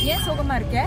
ஏன் சோகமா இருக்க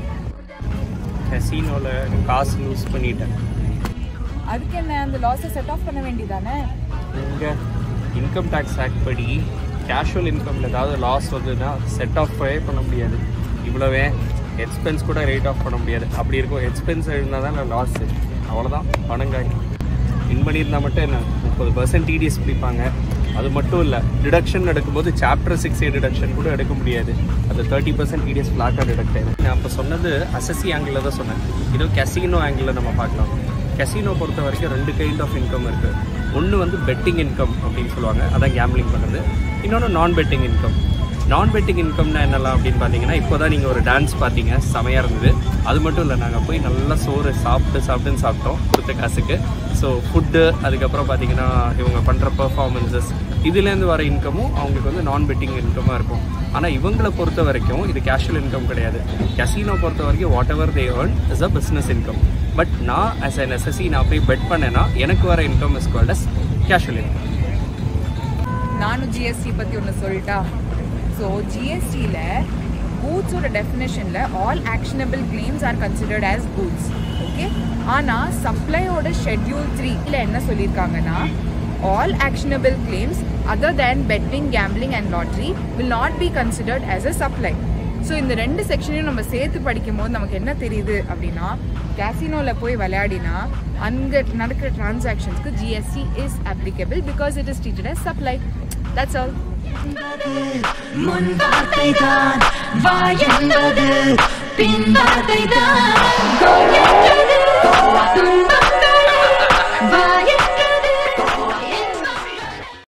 கசினோவில் காசு லூஸ் பண்ணிட்டேன் அதுக்கு என்ன அந்த லாஸை செட் ஆஃப் பண்ண வேண்டியதானே இங்கே இன்கம் டேக்ஸ் ஆக்ட் படி கேஷுவல் இன்கமில் ஏதாவது லாஸ் வந்ததுன்னா செட் ஆஃப் பண்ண முடியாது இவ்வளவே எக்ஸ்பென்ஸ் கூட ரேட் ஆஃப் பண்ண முடியாது அப்படி இருக்கும் எக்ஸ்பென்ஸ் இருந்தால் தான் லாஸு அவ்வளோதான் பணங்காய் வின் பண்ணியிருந்தால் மட்டும் என்ன முப்பது பர்சன்ட் டிடிஎஸ் பிடிப்பாங்க அது மட்டும் இல்லை டிடக்ஷன் எடுக்கும்போது சாப்டர் சிக்ஸ் ஏ டிடக்ஷன் கூட எடுக்க முடியாது அது தேர்ட்டி பர்சன்ட் டிடிஎஸ் ஃப்ளாட்டாக டிடக்ட் ஆயிடும் நான் அப்போ சொன்னது அசசி ஆங்கிளில் தான் சொன்னேன் இதுவும் கசினோ ஆங்கிளில் நம்ம பார்க்கலாம் கசினோ பொறுத்த வரைக்கும் ரெண்டு கைண்ட் ஆஃப் இன்கம் இருக்குது ஒன்று வந்து பெட்டிங் இன்கம் அப்படின்னு சொல்லுவாங்க அதான் கேம்லிங் பண்ணுறது இன்னொன்று நான் பெட்டிங் இன்கம் நான் பெட்டிங் இன்கம்னா என்னலாம் அப்படின்னு பார்த்தீங்கன்னா இப்போ தான் நீங்கள் ஒரு டான்ஸ் பார்த்தீங்க செமையாக இருந்தது அது மட்டும் இல்லை நாங்கள் போய் நல்லா சோறு சாப்பிட்டு சாப்பிட்டுன்னு சாப்பிட்டோம் கொடுத்த காசுக்கு ஸோ ஃபுட்டு அதுக்கப்புறம் பார்த்தீங்கன்னா இவங்க பண்ணுற பர்ஃபார்மன்ஸஸ் இதுலேருந்து வர இன்கமும் அவங்களுக்கு வந்து நான் பெட்டிங் இன்கமாக இருக்கும் ஆனால் இவங்களை பொறுத்த வரைக்கும் இது கேஷுவல் இன்கம் கிடையாது கசினோ பொறுத்த வரைக்கும் whatever they earn is a business income but நான் ஆஸ் அ நெசசி நான் போய் பெட் பண்ணேன்னா எனக்கு வர income is called as casual income நானும் ஜிஎஸ்டி பற்றி ஒன்று சொல்லிட்டா ஸோ ஜிஎஸ்டியில் கூட்ஸோட டெஃபினேஷனில் all actionable claims are considered as goods okay ஆனால் சப்ளையோட ஷெட்யூல் த்ரீல என்ன சொல்லியிருக்காங்கன்னா all actionable claims other than betting gambling and lottery will not be considered as a supply so இந்த ரெண்டு செக்ஷனையும் நம்ம சேர்த்து படிக்கும் போது நமக்கு என்ன தெரியுது அப்படின்னா கேசினோவில் போய் விளையாடினா அங்கே நடக்கிற டிரான்சாக்ஷன்ஸ்க்கு GST is applicable because it is treated as supply that's all முன் வார்த்தைதான் வாயென்பது பின் வார்த்தைதான் துன்பங்கள் வாயென்பது